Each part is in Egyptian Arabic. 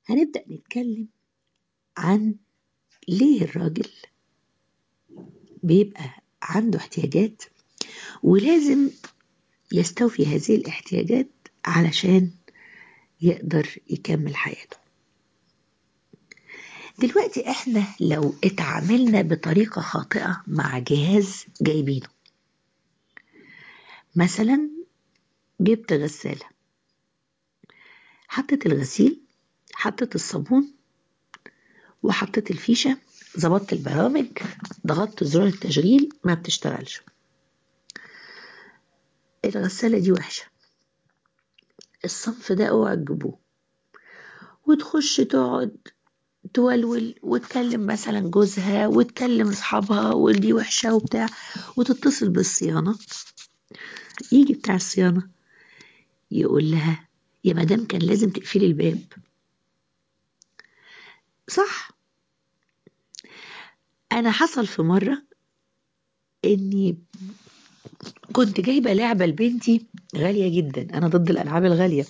هنبدأ نتكلم عن ليه الراجل بيبقى عنده احتياجات ولازم يستوفي هذه الاحتياجات علشان يقدر يكمل حياته دلوقتي احنا لو اتعاملنا بطريقة خاطئة مع جهاز جايبينه مثلا جبت غسالة حطيت الغسيل حطيت الصابون وحطيت الفيشة ظبطت البرامج ضغطت زرار التشغيل ما بتشتغلش الغسالة دي وحشة الصنف ده اوعى تجيبوه وتخش تقعد تولول وتكلم مثلا جوزها وتكلم اصحابها ودي وحشة وبتاع وتتصل بالصيانة يجي بتاع الصيانة يقول لها يا مدام كان لازم تقفلي الباب صح انا حصل في مرة اني كنت جايبة لعبة لبنتي غالية جدا انا ضد الالعاب الغالية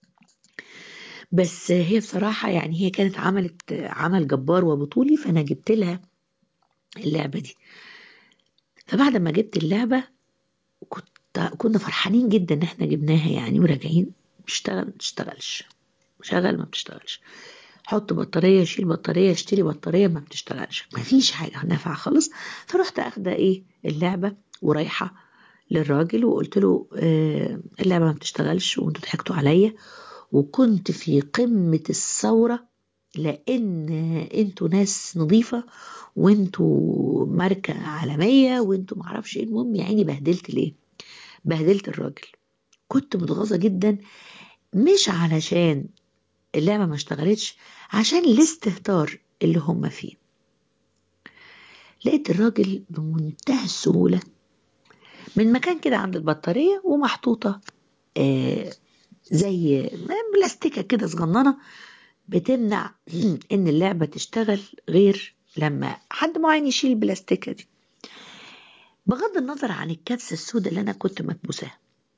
بس هي بصراحة يعني هي كانت عملت عمل جبار وبطولي فانا جبت لها اللعبة دي فبعد ما جبت اللعبة كنت كنا فرحانين جدا ان احنا جبناها يعني وراجعين بتشتغل ما بتشتغلش شغل ما بتشتغلش حط بطارية شيل بطارية اشتري بطارية ما بتشتغلش ما فيش حاجة نافعة خالص فرحت اخده ايه اللعبة ورايحة للراجل وقلت له آه اللعبة ما بتشتغلش وانتوا ضحكتوا عليا وكنت في قمة الثورة لان انتوا ناس نظيفة وانتوا ماركة عالمية وانتوا معرفش ايه المهم يا عيني بهدلت ليه بهدلت الراجل كنت متغاظة جدا مش علشان اللعبة ما اشتغلتش عشان الاستهتار اللي هم فيه لقيت الراجل بمنتهى السهولة من مكان كده عند البطارية ومحطوطة آه زي بلاستيكة كده صغننة بتمنع ان اللعبة تشتغل غير لما حد معين يشيل البلاستيكة دي بغض النظر عن الكبسة السوداء اللي انا كنت مكبوساها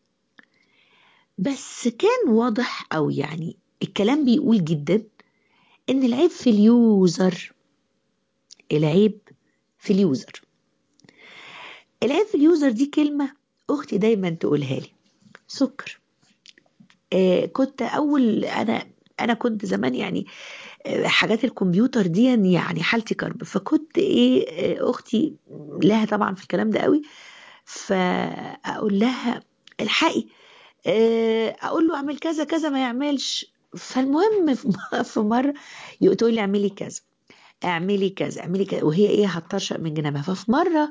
بس كان واضح او يعني الكلام بيقول جدا ان العيب في اليوزر العيب في اليوزر العيب في اليوزر دي كلمة اختي دايما تقولها لي سكر آه كنت اول انا انا كنت زمان يعني آه حاجات الكمبيوتر دي يعني حالتي كرب فكنت ايه آه اختي لها طبعا في الكلام ده قوي فاقول لها الحقي اقول له اعمل كذا كذا ما يعملش فالمهم في مره تقول لي اعملي كذا اعملي كذا اعملي كذا وهي ايه هتطرشق من جنبها ففي مره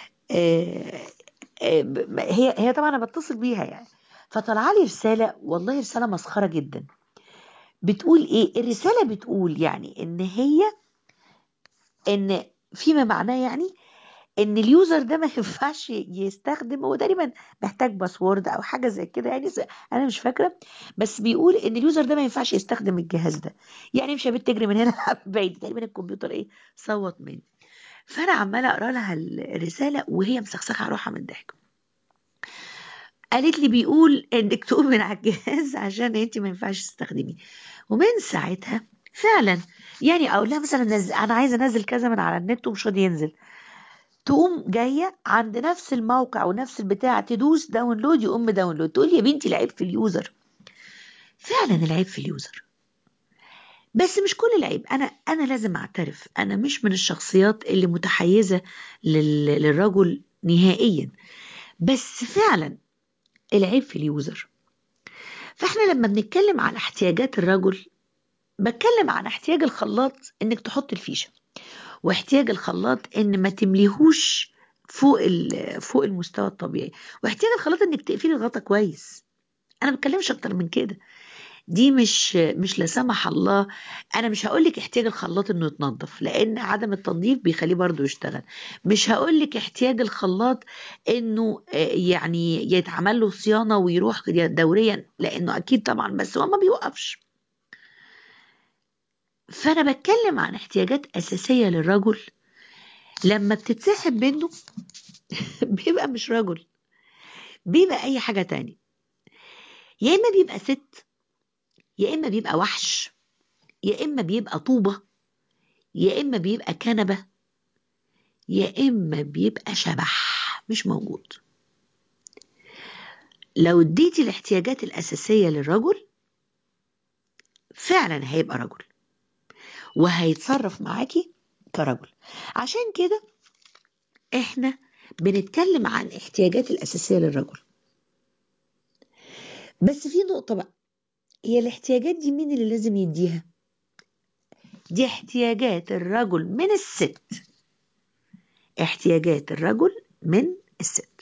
هي هي طبعا انا بتصل بيها يعني فطلع لي رساله والله رساله مسخره جدا بتقول ايه الرساله بتقول يعني ان هي ان فيما معناه يعني ان اليوزر ده ما ينفعش يستخدم هو تقريبا محتاج باسورد او حاجه زي كده يعني انا مش فاكره بس بيقول ان اليوزر ده ما ينفعش يستخدم الجهاز ده يعني مش بتجري من هنا بعيد تقريبا الكمبيوتر ايه صوت مني فانا عماله اقرا لها الرساله وهي مسخسخه على روحها من الضحك قالت لي بيقول انك تقوم من على الجهاز عشان انت ما ينفعش تستخدميه ومن ساعتها فعلا يعني اقول لها مثلا نزل انا عايزه انزل كذا من على النت ومش راضي ينزل تقوم جايه عند نفس الموقع ونفس البتاع تدوس داونلود يقوم داونلود تقول لي يا بنتي العيب في اليوزر فعلا العيب في اليوزر بس مش كل العيب انا انا لازم اعترف انا مش من الشخصيات اللي متحيزه لل... للرجل نهائيا بس فعلا العيب في اليوزر فاحنا لما بنتكلم على احتياجات الرجل بتكلم عن احتياج الخلاط انك تحط الفيشه واحتياج الخلاط ان ما تمليهوش فوق فوق المستوى الطبيعي واحتياج الخلاط انك تقفلي الغطا كويس انا ما بتكلمش اكتر من كده دي مش مش لا سمح الله انا مش هقول لك احتياج الخلاط انه يتنظف لان عدم التنظيف بيخليه برضه يشتغل مش هقول لك احتياج الخلاط انه يعني يتعمل له صيانه ويروح دوريا لانه اكيد طبعا بس هو ما بيوقفش فانا بتكلم عن احتياجات اساسيه للرجل لما بتتسحب منه بيبقى مش رجل بيبقى اي حاجه تانية يا اما بيبقى ست يا اما بيبقى وحش يا إما بيبقى طوبة يا إما بيبقى كنبة يا إما بيبقى شبح مش موجود لو اديتي الاحتياجات الأساسية للرجل فعلا هيبقى رجل وهيتصرف معاكي كرجل عشان كده احنا بنتكلم عن احتياجات الأساسية للرجل بس في نقطة بقى هي الاحتياجات دي مين اللي لازم يديها دي احتياجات الرجل من الست احتياجات الرجل من الست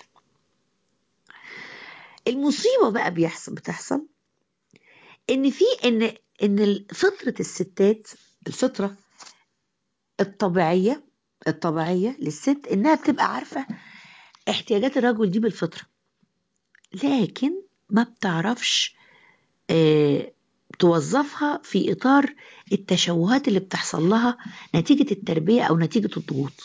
المصيبة بقى بيحصل بتحصل ان في ان ان فطرة الستات الفطرة الطبيعية الطبيعية للست انها بتبقى عارفة احتياجات الرجل دي بالفطرة لكن ما بتعرفش اه توظفها في اطار التشوهات اللي بتحصل لها نتيجة التربية او نتيجة الضغوط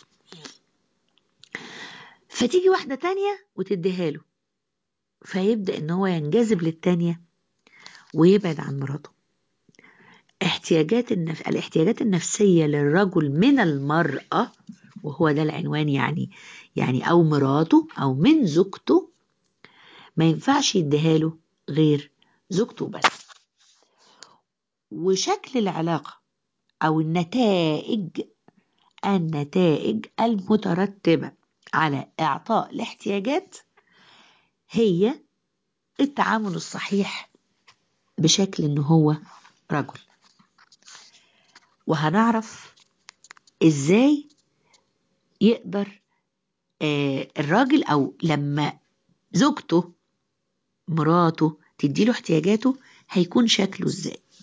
فتيجي واحدة تانية وتديها له فيبدأ ان هو ينجذب للتانية ويبعد عن مراته احتياجات النف... الاحتياجات النفسية للرجل من المرأة وهو ده العنوان يعني يعني أو مراته أو من زوجته ما ينفعش يديها له غير زوجته بس وشكل العلاقة أو النتائج النتائج المترتبة على إعطاء الاحتياجات هي التعامل الصحيح بشكل إن هو رجل وهنعرف إزاي يقدر آه الراجل أو لما زوجته مراته تديله احتياجاته هيكون شكله إزاي